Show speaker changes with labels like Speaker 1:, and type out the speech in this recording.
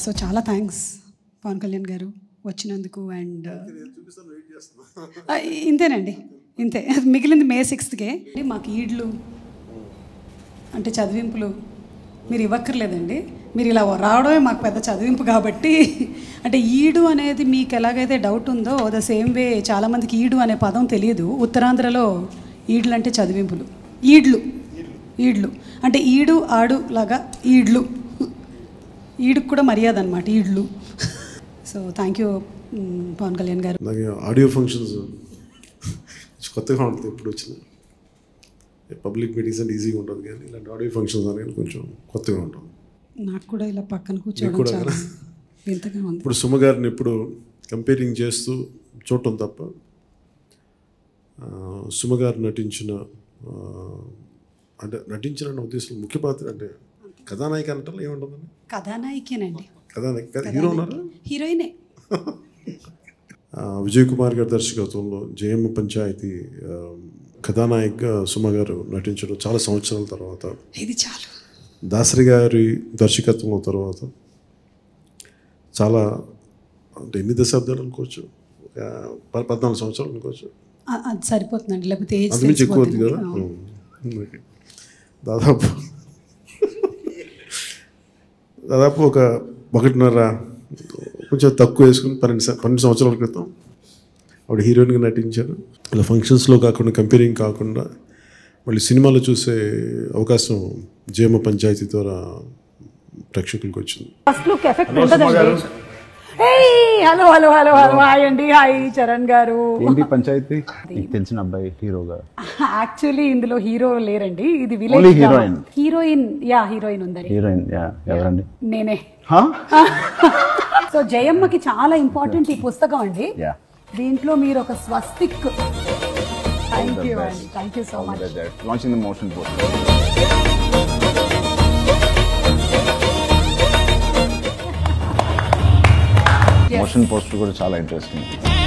Speaker 1: So చాలా thanks Pawan Kalyan గారు వచ్చినందుకు అండ్ ఇంతేనండి ఇంతే మిగిలింది మే సిక్స్త్కే మాకు ఈడ్లు అంటే చదివింపులు మీరు ఇవ్వక్కర్లేదండి మీరు ఇలా రావడమే మాకు పెద్ద చదివింపు కాబట్టి అంటే ఈడు అనేది మీకు ఎలాగైతే డౌట్ ఉందో ద సేమ్ వే చాలామందికి ఈడు అనే పదం తెలియదు ఉత్తరాంధ్రలో ఈడ్లు అంటే చదివింపులు ఈడ్లు ఈడ్లు అంటే ఈడు ఆడు లాగా ఈడ్లు ఈడుకు కూడా మర్యాద అనమాట ఈడ్లు so thank you Pawan Kalyan గారు
Speaker 2: నాకు ఆడియో ఫంక్షన్స్ కొత్తగా ఉంటుంది ఎప్పుడు వచ్చినా పబ్లిక్ మీటింగ్స్ అంటే ఈజీగా ఉంటుంది కానీ ఇలాంటి ఆడియో ఫంక్షన్స్ అనేది కొంచెం కొత్తగా ఉంటుంది
Speaker 1: నాకు కూడా ఇలా పక్కన
Speaker 2: మీకు
Speaker 1: కూర్చోవడం
Speaker 2: కూడా
Speaker 1: చాలా
Speaker 2: కదా?
Speaker 1: వింతగా ఉంది
Speaker 2: ఇప్పుడు సుమ గారిని ఎప్పుడు కంపేరింగ్ చేస్తూ చూడటం తప్ప ఆ, సుమ గారు నటించిన ఆ, అంటే నటించిన అన్న ఉద్దేశం ముఖ్య పాత్ర అంటే కథానాయిక అంటే ఏముంటుందని
Speaker 1: కథానాయికేనండి
Speaker 2: కథానాయిక కథ హీరో ఉన్నారా
Speaker 1: హీరోయినే
Speaker 2: ఆ, విజయ్ కుమార్ గారి దర్శకత్వంలో జయమ్మ పంచాయతీ ఆ, కథానాయికగా సుమ గారు నటించడం చాలా సంవత్సరాల తర్వాత
Speaker 1: ఇది చాలు
Speaker 2: దాసరి గారి దర్శకత్వం తర్వాత చాలా అంటే ఎన్ని దశాబ్దాలు అనుకోవచ్చు ఒక ప- పద్నాలుగు సంవత్సరాలు అనుకోవచ్చు
Speaker 1: అ- అది సరిపోతుందండి లేకపోతే ఏజ్
Speaker 2: అంతమించి ఎక్కువ అవుతుంది కదా
Speaker 1: తెలిసిపోతుంది.
Speaker 2: ఉం. ఓకే. దాదాపు దాదాపు ఒక ఒకటిన్నర కొంచెం తక్కువ వేసుకుని పన్నెండు స- పన్నెండు సంవత్సరాల క్రితం ఆవిడ హీరోయిన్గా నటించారు ఇలా ఫంక్షన్స్లో కాకుండా కంపేరింగ్ కాకుండా మళ్ళీ సినిమాలో చూసే అవకాశం జేమ పంచాయతీ ద్వారా ప్రేక్షకులకు వచ్చింది
Speaker 1: ఫస్ట్ లుక్ ఎఫెక్ట్ ఉంటుందండి hello hello hello hello hi అండి హాయ్ చరణ్ గారు
Speaker 3: ఏంటి పంచాయతీ నీకు తెలిసిన అబ్బాయి హీరోగా
Speaker 1: యాక్చువల్లీ ఇందులో హీరో లేరండి ఇది
Speaker 3: Only
Speaker 1: village
Speaker 3: heroine.
Speaker 1: Heroine yeah heroine ఉందండి
Speaker 3: హీరోయిన్ యా ఎవరండి
Speaker 1: నేనే
Speaker 3: హా?
Speaker 1: సో జయమ్మకి చాలా ఇంపార్టెంట్ ఈ పుస్తకం అండి
Speaker 3: యా
Speaker 1: దీంట్లో మీరు ఒక స్వస్తిక్ థ్యాంక్ యూ అండి thank you so much
Speaker 3: launching the motion post motion poster కూడా చాలా ఇంట్రెస్టింగ్